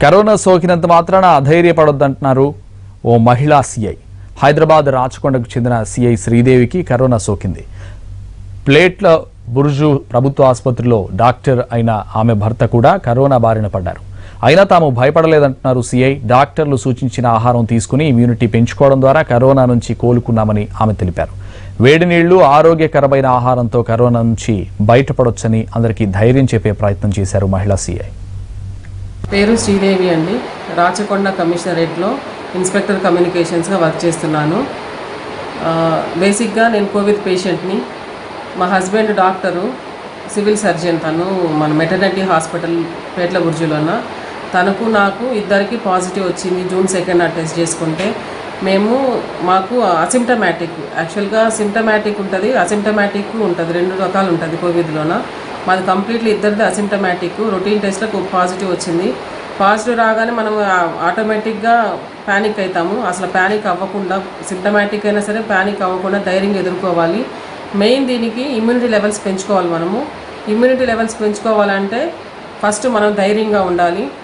corona సోకినంత మాత్రాన అధైర్యపడొద్దంటున్నారు ఓ మహిళా CI Hyderabad రాచకొండకు చెందిన సీఐ శ్రీదేవికి కరోనా సోకింది ప్లేట్ల బుర్జు ప్రభుత్వ ఆసుపత్రిలో డాక్టర్ అయిన ఆమె భర్త కూడా కరోనా బారిన పడ్డారు అయినా తాము భయపడలేదంటున్నారు సీఐ డాక్టర్లు సూచించిన ఆహారం తీసుకుని ఇమ్యూనిటీ పెంచుకోవడం ద్వారా కరోనా నుంచి కోలుకున్నామని ఆమె తెలిపారు వేడి నీళ్లు ఆరోగ్యకరమైన ఆహారంతో కరోనా నుంచి బయటపడొచ్చని అందరికీ ధైర్యం చెప్పే ప్రయత్నం చేశారు మహిళా సీఐ పేరు శ్రీదేవి అండి రాచకొండ కమిషనరేట్లో ఇన్స్పెక్టర్ కమ్యూనికేషన్స్గా వర్క్ చేస్తున్నాను ఆ, బేసిక్గా నేను కోవిడ్ పేషెంట్ని మా హస్బెండ్ డాక్టరు సివిల్ సర్జన్ తను మన మెటర్నిటీ హాస్పిటల్ పేట్ల బుర్జులోన తనకు నాకు ఇద్దరికి పాజిటివ్ వచ్చింది జూన్ సెకండ్ ఆ టెస్ట్ చేసుకుంటే మేము మాకు అసిమ్టమాటిక్ యాక్చువల్గా సిమ్టమాటిక్ ఉంటుంది అసిమ్టమాటిక్ ఉంటుంది రెండు రకాలు ఉంటుంది కోవిడ్లోన మాది కంప్లీట్లీ ఇద్దరిది అసిమ్టమాటిక్ రొటీన్ టెస్ట్లో పాజిటివ్ వచ్చింది పాజిటివ్ రాగానే మనం ఆటోమేటిక్గా ప్యానిక్ అవుతాము అసలు ప్యానిక్ అవ్వకుండా సిమ్టమాటిక్ అయినా సరే ప్యానిక్ అవ్వకుండా ధైర్యంగా ఎదుర్కోవాలి మెయిన్ దీనికి ఇమ్యూనిటీ లెవెల్స్ పెంచుకోవాలి మనము ఇమ్యూనిటీ లెవెల్స్ పెంచుకోవాలంటే ఫస్ట్ మనం ధైర్యంగా ఉండాలి